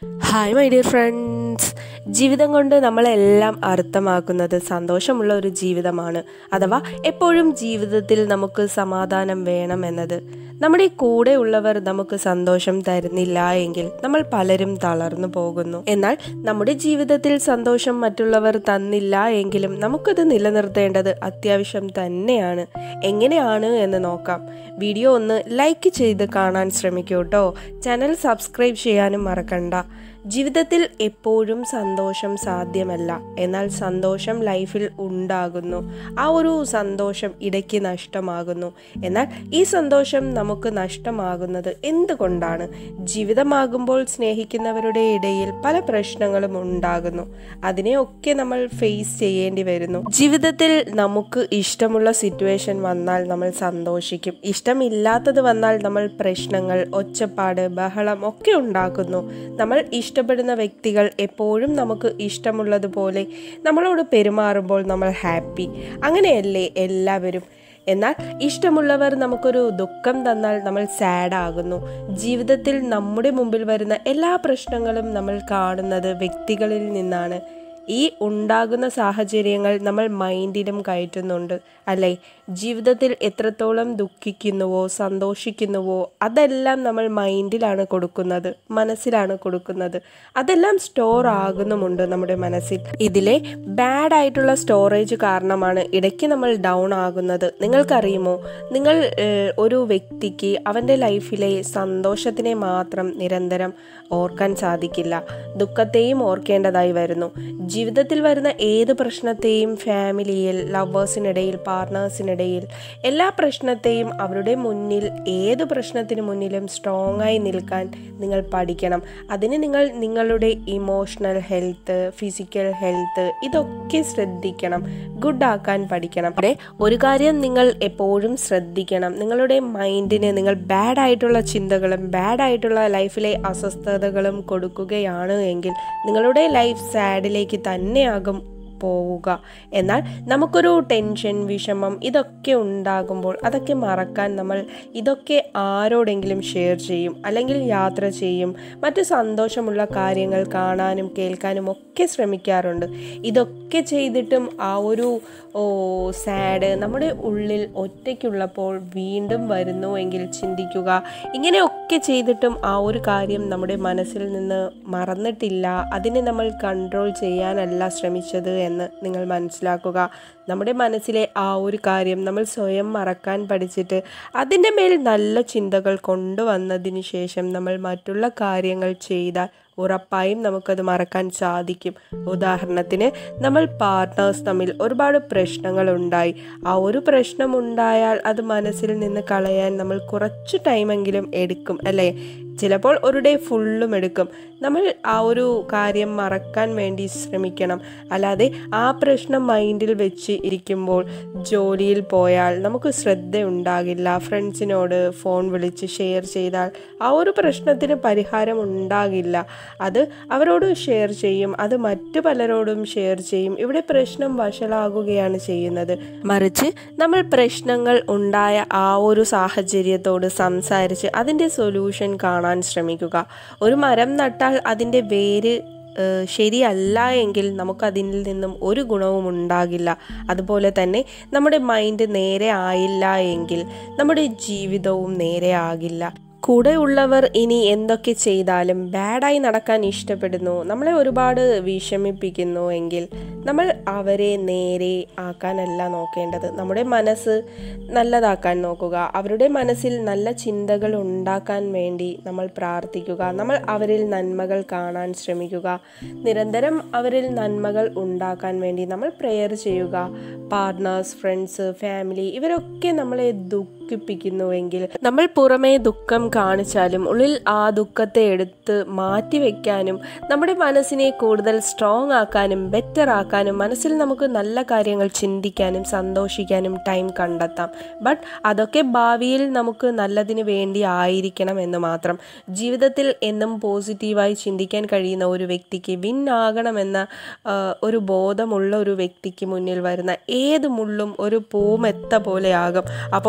hi my dear friends ജീവിതം കൊണ്ട് നമ്മളെല്ലാം അർത്ഥമാക്കുന്നത് സന്തോഷമുള്ള ഒരു ജീവിതമാണ് അഥവാ എപ്പോഴും ജീവിതത്തിൽ നമുക്ക് സമാധാനം വേണം എന്നത് നമ്മുടെ കൂടെ ഉള്ളവർ നമുക്ക് സന്തോഷം തരുന്നില്ല എങ്കിൽ നമ്മൾ പലരും തളർന്നു പോകുന്നു എന്നാൽ നമ്മുടെ ജീവിതത്തിൽ സന്തോഷം മറ്റുള്ളവർ തന്നില്ല എങ്കിലും നമുക്കത് നിലനിർത്തേണ്ടത് അത്യാവശ്യം തന്നെയാണ് എങ്ങനെയാണ് എന്ന് നോക്കാം വീഡിയോ ഒന്ന് ലൈക്ക് ചെയ്ത് കാണാൻ ശ്രമിക്കൂ കേട്ടോ ചാനൽ സബ്സ്ക്രൈബ് ചെയ്യാനും മറക്കണ്ട ജീവിതത്തിൽ എപ്പോഴും സന്തോഷം സാധ്യമല്ല എന്നാൽ സന്തോഷം ലൈഫിൽ ഉണ്ടാകുന്നു ആ ഒരു സന്തോഷം ഇടയ്ക്ക് നഷ്ടമാകുന്നു എന്നാൽ ഈ സന്തോഷം നമുക്ക് നഷ്ടമാകുന്നത് എന്തുകൊണ്ടാണ് ജീവിതമാകുമ്പോൾ സ്നേഹിക്കുന്നവരുടെ ഇടയിൽ പല പ്രശ്നങ്ങളും ഉണ്ടാകുന്നു അതിനെയൊക്കെ നമ്മൾ ഫേസ് ചെയ്യേണ്ടി വരുന്നു ജീവിതത്തിൽ നമുക്ക് ഇഷ്ടമുള്ള സിറ്റുവേഷൻ വന്നാൽ നമ്മൾ സന്തോഷിക്കും ഇഷ്ടമില്ലാത്തത് വന്നാൽ നമ്മൾ പ്രശ്നങ്ങൾ ഒച്ചപ്പാട് ബഹളം ഒക്കെ ഉണ്ടാക്കുന്നു നമ്മൾ ഇഷ്ടപ്പെടുന്ന വ്യക്തികൾ എപ്പോഴും നമുക്ക് ഇഷ്ടമുള്ളതുപോലെ നമ്മളോട് പെരുമാറുമ്പോൾ നമ്മൾ ഹാപ്പി അങ്ങനെയല്ലേ എല്ലാവരും എന്നാൽ ഇഷ്ടമുള്ളവർ നമുക്കൊരു ദുഃഖം തന്നാൽ നമ്മൾ സാഡ് ആകുന്നു ജീവിതത്തിൽ നമ്മുടെ മുമ്പിൽ വരുന്ന എല്ലാ പ്രശ്നങ്ങളും നമ്മൾ കാണുന്നത് വ്യക്തികളിൽ നിന്നാണ് ഈ ഉണ്ടാകുന്ന സാഹചര്യങ്ങൾ നമ്മൾ മൈൻഡിലും കയറ്റുന്നുണ്ട് അല്ലേ ജീവിതത്തിൽ എത്രത്തോളം ദുഃഖിക്കുന്നുവോ സന്തോഷിക്കുന്നുവോ അതെല്ലാം നമ്മൾ മൈൻഡിലാണ് കൊടുക്കുന്നത് മനസ്സിലാണ് കൊടുക്കുന്നത് അതെല്ലാം സ്റ്റോർ ആകുന്നുമുണ്ട് നമ്മുടെ മനസ്സിൽ ഇതിലെ ബാഡ് ആയിട്ടുള്ള സ്റ്റോറേജ് കാരണമാണ് ഇടയ്ക്ക് നമ്മൾ ഡൗൺ ആകുന്നത് നിങ്ങൾക്കറിയുമോ നിങ്ങൾ ഏഹ്, ഒരു വ്യക്തിക്ക് അവൻ്റെ ലൈഫിലെ സന്തോഷത്തിനെ മാത്രം നിരന്തരം ഓർക്കാൻ സാധിക്കില്ല ദുഃഖത്തെയും ഓർക്കേണ്ടതായി വരുന്നു ജീവിതത്തിൽ വരുന്ന ഏത് പ്രശ്നത്തെയും ഫാമിലിയിൽ ലവേഴ്സിനിടയിൽ പാർട്ട്നേഴ്സിനിടയിൽ എല്ലാ പ്രശ്നത്തെയും അവരുടെ മുന്നിൽ ഏത് പ്രശ്നത്തിന് മുന്നിലും സ്ട്രോങ് ആയി നിൽക്കാൻ നിങ്ങൾ പഠിക്കണം അതിന് നിങ്ങൾ നിങ്ങളുടെ ഇമോഷണൽ ഹെൽത്ത് ഫിസിക്കൽ ഹെൽത്ത് ഇതൊക്കെ ശ്രദ്ധിക്കണം ഗുഡ് ആക്കാൻ പഠിക്കണം അവിടെ ഒരു കാര്യം നിങ്ങൾ എപ്പോഴും ശ്രദ്ധിക്കണം നിങ്ങളുടെ മൈൻഡിന് നിങ്ങൾ ബാഡ് ആയിട്ടുള്ള ചിന്തകളും ബാഡ് ആയിട്ടുള്ള ലൈഫിലെ അസ്വസ്ഥതകളും കൊടുക്കുകയാണ് എങ്കിൽ നിങ്ങളുടെ ലൈഫ് സാഡിലേക്ക് തന്നെയാകും പോവുക എന്നാൽ നമുക്കൊരു ടെൻഷൻ വിഷമം ഇതൊക്കെ ഉണ്ടാകുമ്പോൾ അതൊക്കെ മറക്കാൻ നമ്മൾ ഇതൊക്കെ ആരോടെങ്കിലും ഷെയർ ചെയ്യും അല്ലെങ്കിൽ യാത്ര ചെയ്യും മറ്റ് സന്തോഷമുള്ള കാര്യങ്ങൾ കാണാനും കേൾക്കാനും ഒക്കെ ശ്രമിക്കാറുണ്ട് ഇതൊക്കെ ചെയ്തിട്ടും ആ ഒരു ഓ സാഡ് നമ്മുടെ ഉള്ളിൽ ഒറ്റയ്ക്കുള്ളപ്പോൾ വീണ്ടും വരുന്നു എങ്കിൽ ചിന്തിക്കുക ഇങ്ങനെയൊക്കെ ചെയ്തിട്ടും ആ ഒരു കാര്യം നമ്മുടെ മനസ്സിൽ നിന്ന് മറന്നിട്ടില്ല അതിനെ നമ്മൾ കൺട്രോൾ ചെയ്യാനല്ല ശ്രമിച്ചത് എന്ന് നിങ്ങൾ മനസ്സിലാക്കുക നമ്മുടെ മനസ്സിലെ ആ ഒരു കാര്യം നമ്മൾ സ്വയം മറക്കാൻ പഠിച്ചിട്ട് അതിൻ്റെ മേൽ നല്ല ചിന്തകൾ കൊണ്ടുവന്നതിന് ശേഷം നമ്മൾ മറ്റുള്ള കാര്യങ്ങൾ ചെയ്താൽ ഉറപ്പായും നമുക്കത് മറക്കാൻ സാധിക്കും ഉദാഹരണത്തിന് നമ്മൾ പാർട്ട്നേഴ്സ് തമ്മിൽ ഒരുപാട് പ്രശ്നങ്ങൾ ഉണ്ടായി ആ ഒരു പ്രശ്നം ഉണ്ടായാൽ അത് മനസ്സിൽ നിന്ന് കളയാൻ നമ്മൾ കുറച്ച് ടൈമെങ്കിലും എടുക്കും അല്ലേ ചിലപ്പോൾ ഒരു ഡേ ഫുള്ളും എടുക്കും നമ്മൾ ആ ഒരു കാര്യം മറക്കാൻ വേണ്ടി ശ്രമിക്കണം അല്ലാതെ ആ പ്രശ്നം മൈൻഡിൽ വെച്ച് ഇരിക്കുമ്പോൾ ജോലിയിൽ പോയാൽ നമുക്ക് ശ്രദ്ധ ഉണ്ടാകില്ല ഫ്രണ്ട്സിനോട് ഫോൺ വിളിച്ച് ഷെയർ ചെയ്താൽ ആ ഒരു പ്രശ്നത്തിന് പരിഹാരം ഉണ്ടാകില്ല അത് അവരോട് ഷെയർ ചെയ്യും അത് മറ്റു പലരോടും ഷെയർ ചെയ്യും ഇവിടെ പ്രശ്നം വഷളാകുകയാണ് ചെയ്യുന്നത് മറിച്ച് നമ്മൾ പ്രശ്നങ്ങൾ ഉണ്ടായ ആ ഒരു സാഹചര്യത്തോട് സംസാരിച്ച് അതിൻ്റെ സൊല്യൂഷൻ കാണാൻ ശ്രമിക്കുക ഒരു മരം നട്ടാൽ അതിൻ്റെ വേര് ഏഹ് ശരിയല്ല എങ്കിൽ നമുക്കതിൽ നിന്നും ഒരു ഗുണവും ഉണ്ടാകില്ല അതുപോലെ തന്നെ നമ്മുടെ മൈൻഡ് നേരെ ആയില്ല എങ്കിൽ നമ്മുടെ ജീവിതവും നേരെ ആകില്ല കൂടെ ഉള്ളവർ ഇനി എന്തൊക്കെ ചെയ്താലും ബാഡായി നടക്കാൻ ഇഷ്ടപ്പെടുന്നു നമ്മളെ ഒരുപാട് വിഷമിപ്പിക്കുന്നു എങ്കിൽ നമ്മൾ അവരെ നേരെ ആക്കാനല്ല നോക്കേണ്ടത് നമ്മുടെ മനസ്സ് നല്ലതാക്കാൻ നോക്കുക അവരുടെ മനസ്സിൽ നല്ല ചിന്തകൾ ഉണ്ടാക്കാൻ വേണ്ടി നമ്മൾ പ്രാർത്ഥിക്കുക നമ്മൾ അവരിൽ നന്മകൾ കാണാൻ ശ്രമിക്കുക നിരന്തരം അവരിൽ നന്മകൾ ഉണ്ടാക്കാൻ വേണ്ടി നമ്മൾ പ്രെയർ ചെയ്യുക പാർട്ട്നേഴ്സ് ഫ്രണ്ട്സ് ഫാമിലി ഇവരൊക്കെ നമ്മളെ ദുഃഖിപ്പിക്കുന്നുവെങ്കിൽ നമ്മൾ പുറമേ ദുഃഖം കാണിച്ചാലും ഉള്ളിൽ ആ ദുഃഖത്തെ എടുത്ത് മാറ്റിവെക്കാനും നമ്മുടെ മനസ്സിനെ കൂടുതൽ സ്ട്രോങ് ആക്കാനും ബെറ്റർ ആക്കാനും മനസ്സിൽ നമുക്ക് നല്ല കാര്യങ്ങൾ ചിന്തിക്കാനും സന്തോഷിക്കാനും ടൈം കണ്ടെത്താം ബട്ട് അതൊക്കെ ഭാവിയിൽ നമുക്ക് നല്ലതിന് വേണ്ടി ആയിരിക്കണം എന്ന് മാത്രം ജീവിതത്തിൽ എന്നും പോസിറ്റീവായി ചിന്തിക്കാൻ കഴിയുന്ന ഒരു വ്യക്തിക്ക് വിൻ ആകണമെന്ന ആ, ഒരു ബോധമുള്ള ഒരു വ്യക്തിക്ക് മുന്നിൽ വരുന്ന ഏത് മുള്ളും ഒരു പൂമെത്ത പോലെ ആകും അപ്പോൾ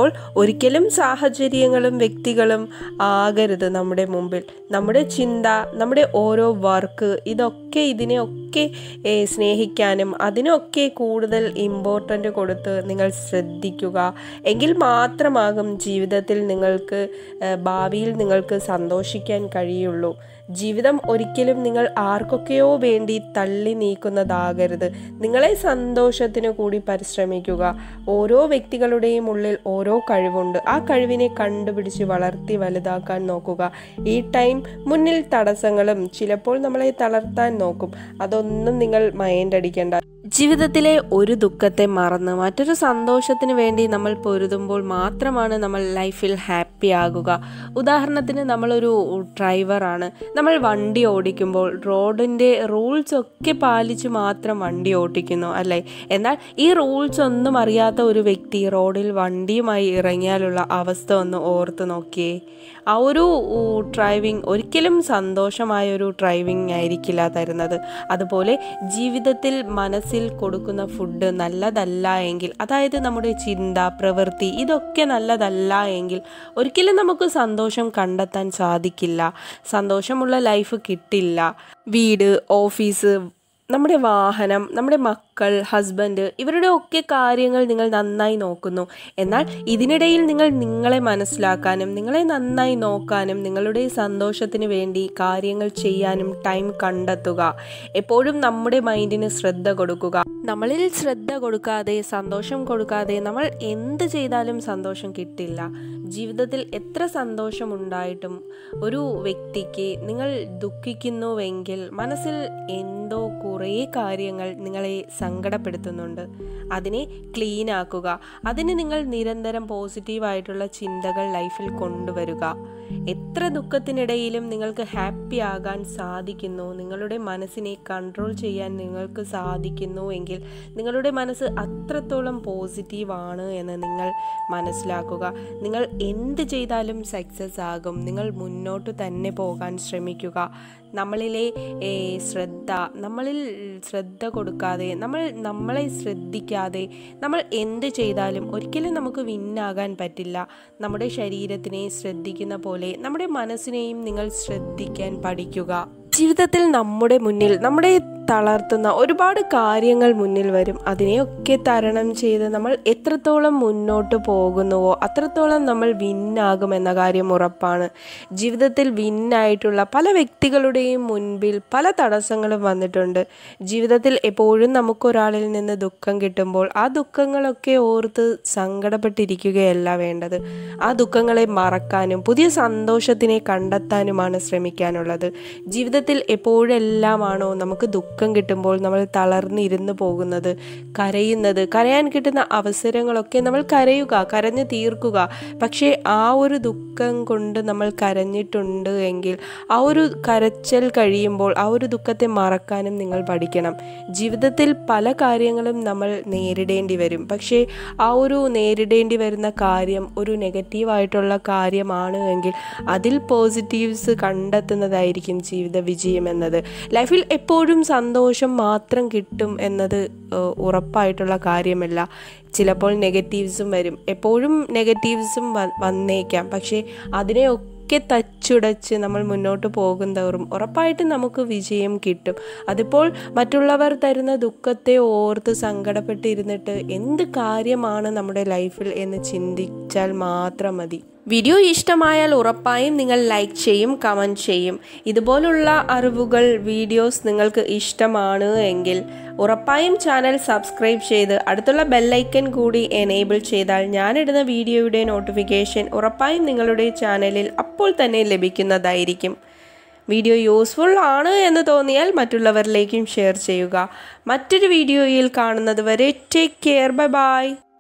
ഒരിക്കലും സാഹചര്യങ്ങളും വ്യക്തികളും ആകരുത് നമ്മുടെ മുമ്പിൽ നമ്മുടെ ചിന്ത നമ്മുടെ ഓരോ വർക്ക് ഇതൊക്കെ ഇതിനെയൊക്കെ ഏ, സ്നേഹിക്കാനും അതിനൊക്കെ കൂടുതൽ ഇമ്പോർട്ടൻ്റ് കൊടുത്ത് നിങ്ങൾ ശ്രദ്ധിക്കുക എങ്കിൽ മാത്രമാകും ജീവിതത്തിൽ നിങ്ങൾക്ക് ഏ, ഭാവിയിൽ നിങ്ങൾക്ക് സന്തോഷിക്കാൻ കഴിയുള്ളൂ ജീവിതം ഒരിക്കലും നിങ്ങൾ ആർക്കൊക്കെയോ വേണ്ടി തള്ളി നീക്കുന്നതാകരുത് നിങ്ങളെ സന്തോഷത്തിന് കൂടി പരിശ്രമിക്കുക ഓരോ വ്യക്തികളുടെയും ഉള്ളിൽ ഓരോ കഴിവുണ്ട് ആ കഴിവിനെ കണ്ടുപിടിച്ച് വളർത്തി വലുതാക്കാൻ നോക്കുക ഈ ടൈം മുന്നിൽ തടസ്സങ്ങളും ചിലപ്പോൾ നമ്മളെ തളർത്താൻ നോക്കും അതൊന്നും നിങ്ങൾ മൈൻഡ് അടിക്കേണ്ട ജീവിതത്തിലെ ഒരു ദുഃഖത്തെ മറന്ന് മറ്റൊരു സന്തോഷത്തിന് വേണ്ടി നമ്മൾ പൊരുതുമ്പോൾ മാത്രമാണ് നമ്മൾ ലൈഫിൽ ഹാപ്പി ആകുക ഉദാഹരണത്തിന് നമ്മളൊരു ഡ്രൈവറാണ് നമ്മൾ വണ്ടി ഓടിക്കുമ്പോൾ റോഡിൻ്റെ റൂൾസ് ഒക്കെ പാലിച്ച് മാത്രം വണ്ടി ഓടിക്കുന്നു അല്ലേ എന്നാൽ ഈ റൂൾസ് ഒന്നും അറിയാത്ത ഒരു വ്യക്തി റോഡിൽ വണ്ടിയുമായി ഇറങ്ങിയാലുള്ള അവസ്ഥ ഒന്ന് ഓർത്ത് നോക്കിയേ ആ ഒരു ഡ്രൈവിംഗ് ഒരിക്കലും സന്തോഷമായ ഒരു ഡ്രൈവിംഗ് ആയിരിക്കില്ല തരുന്നത് അതുപോലെ ജീവിതത്തിൽ മനസ്സിൽ കൊടുക്കുന്ന ഫുഡ് നല്ലതല്ല എങ്കിൽ അതായത് നമ്മുടെ ചിന്ത പ്രവൃത്തി ഇതൊക്കെ നല്ലതല്ല എങ്കിൽ ഒരിക്കലും നമുക്ക് സന്തോഷം കണ്ടെത്താൻ സാധിക്കില്ല സന്തോഷമുള്ള ലൈഫ് കിട്ടില്ല വീട് ഓഫീസ് നമ്മുടെ വാഹനം നമ്മുടെ മക്കൾ ഹസ്ബൻഡ് ഇവരുടെ ഒക്കെ കാര്യങ്ങൾ നിങ്ങൾ നന്നായി നോക്കുന്നു എന്നാൽ ഇതിനിടയിൽ നിങ്ങൾ നിങ്ങളെ മനസ്സിലാക്കാനും നിങ്ങളെ നന്നായി നോക്കാനും നിങ്ങളുടെ സന്തോഷത്തിന് വേണ്ടി കാര്യങ്ങൾ ചെയ്യാനും ടൈം കണ്ടെത്തുക എപ്പോഴും നമ്മുടെ മൈൻഡിന് ശ്രദ്ധ കൊടുക്കുക നമ്മളിൽ ശ്രദ്ധ കൊടുക്കാതെ സന്തോഷം കൊടുക്കാതെ നമ്മൾ എന്ത് ചെയ്താലും സന്തോഷം കിട്ടില്ല ജീവിതത്തിൽ എത്ര സന്തോഷമുണ്ടായിട്ടും ഒരു വ്യക്തിക്ക് നിങ്ങൾ ദുഃഖിക്കുന്നുവെങ്കിൽ മനസ്സിൽ എന്തോ കുറേ കാര്യങ്ങൾ നിങ്ങളെ സങ്കടപ്പെടുത്തുന്നുണ്ട് അതിനെ ക്ലീൻ ആക്കുക അതിന് നിങ്ങൾ നിരന്തരം പോസിറ്റീവായിട്ടുള്ള ചിന്തകൾ ലൈഫിൽ കൊണ്ടുവരിക എത്ര ദുഃഖത്തിനിടയിലും നിങ്ങൾക്ക് ഹാപ്പി ആകാൻ സാധിക്കുന്നു നിങ്ങളുടെ മനസ്സിനെ കൺട്രോൾ ചെയ്യാൻ നിങ്ങൾക്ക് സാധിക്കുന്നു എങ്കിൽ നിങ്ങളുടെ മനസ്സ് അത്രത്തോളം പോസിറ്റീവാണ് എന്ന് നിങ്ങൾ മനസ്സിലാക്കുക നിങ്ങൾ എന്ത് ചെയ്താലും സക്സസ് ആകും നിങ്ങൾ മുന്നോട്ട് തന്നെ പോകാൻ ശ്രമിക്കുക നമ്മളിലെ ഏ, ശ്രദ്ധ നമ്മളിൽ ശ്രദ്ധ കൊടുക്കാതെ നമ്മൾ നമ്മളെ ശ്രദ്ധിക്കാതെ നമ്മൾ എന്ത് ചെയ്താലും ഒരിക്കലും നമുക്ക് വിന്നാകാൻ പറ്റില്ല നമ്മുടെ ശരീരത്തിനെ ശ്രദ്ധിക്കുന്ന പോലെ നമ്മുടെ മനസ്സിനെയും നിങ്ങൾ ശ്രദ്ധിക്കാൻ പഠിക്കുക ജീവിതത്തിൽ നമ്മുടെ മുന്നിൽ നമ്മുടെ തളർത്തുന്ന ഒരുപാട് കാര്യങ്ങൾ മുന്നിൽ വരും അതിനെയൊക്കെ തരണം ചെയ്ത് നമ്മൾ എത്രത്തോളം മുന്നോട്ട് പോകുന്നുവോ അത്രത്തോളം നമ്മൾ വിന്നാകുമെന്ന കാര്യം ഉറപ്പാണ് ജീവിതത്തിൽ വിന്നായിട്ടുള്ള പല വ്യക്തികളുടെയും മുൻപിൽ പല തടസ്സങ്ങളും വന്നിട്ടുണ്ട് ജീവിതത്തിൽ എപ്പോഴും നമുക്കൊരാളിൽ നിന്ന് ദുഃഖം കിട്ടുമ്പോൾ ആ ദുഃഖങ്ങളൊക്കെ ഓർത്ത് സങ്കടപ്പെട്ടിരിക്കുകയല്ല വേണ്ടത് ആ ദുഃഖങ്ങളെ മറക്കാനും പുതിയ സന്തോഷത്തിനെ കണ്ടെത്താനുമാണ് ശ്രമിക്കാനുള്ളത് ജീവിതത്തിൽ എപ്പോഴെല്ലാമാണോ നമുക്ക് ദുഃഖം കിട്ടുമ്പോൾ നമ്മൾ തളർന്നിരുന്ന് പോകുന്നത് കരയുന്നത് കരയാൻ കിട്ടുന്ന അവസരങ്ങളൊക്കെ നമ്മൾ കരയുക കരഞ്ഞു തീർക്കുക പക്ഷേ ആ ഒരു ദുഃഖം കൊണ്ട് നമ്മൾ കരഞ്ഞിട്ടുണ്ട് എങ്കിൽ ആ ഒരു കരച്ചൽ കഴിയുമ്പോൾ ആ ഒരു ദുഃഖത്തെ മറക്കാനും നിങ്ങൾ പഠിക്കണം ജീവിതത്തിൽ പല കാര്യങ്ങളും നമ്മൾ നേരിടേണ്ടി വരും പക്ഷേ ആ ഒരു നേരിടേണ്ടി വരുന്ന കാര്യം ഒരു നെഗറ്റീവായിട്ടുള്ള കാര്യമാണ് എങ്കിൽ അതിൽ പോസിറ്റീവ്സ് കണ്ടെത്തുന്നതായിരിക്കും ജീവിത വിജയം എന്നത് ലൈഫിൽ എപ്പോഴും സന്തോഷം മാത്രം കിട്ടും എന്നത് ഏഹ്, ഉറപ്പായിട്ടുള്ള കാര്യമല്ല ചിലപ്പോൾ നെഗറ്റീവ്സും വരും എപ്പോഴും നെഗറ്റീവ്സും വ- വന്നേക്കാം പക്ഷേ അതിനെയൊക്കെ ഒക്കെ തച്ചുടച്ച് നമ്മൾ മുന്നോട്ട് പോകുന്തോറും ഉറപ്പായിട്ടും നമുക്ക് വിജയം കിട്ടും അതിപ്പോൾ മറ്റുള്ളവർ തരുന്ന ദുഃഖത്തെ ഓർത്ത് സങ്കടപ്പെട്ടിരുന്നിട്ട് എന്ത് കാര്യമാണ് നമ്മുടെ ലൈഫിൽ എന്ന് ചിന്തിച്ചാൽ മാത്രം മതി വീഡിയോ ഇഷ്ടമായാൽ ഉറപ്പായും നിങ്ങൾ ലൈക്ക് ചെയ്യും കമൻറ്റ് ചെയ്യും ഇതുപോലുള്ള അറിവുകൾ വീഡിയോസ് നിങ്ങൾക്ക് ഇഷ്ടമാണ് എങ്കിൽ ഉറപ്പായും ചാനൽ സബ്സ്ക്രൈബ് ചെയ്ത് അടുത്തുള്ള ബെല്ലൈക്കൻ കൂടി എനേബിൾ ചെയ്താൽ ഞാനിടുന്ന വീഡിയോയുടെ നോട്ടിഫിക്കേഷൻ ഉറപ്പായും നിങ്ങളുടെ ചാനലിൽ അപ്പോൾ തന്നെ ലഭിക്കുന്നതായിരിക്കും വീഡിയോ യൂസ്ഫുൾ ആണ് എന്ന് തോന്നിയാൽ മറ്റുള്ളവരിലേക്കും ഷെയർ ചെയ്യുക മറ്റൊരു വീഡിയോയിൽ കാണുന്നത് വരെ ടേക്ക് കെയർ ബൈ ബൈ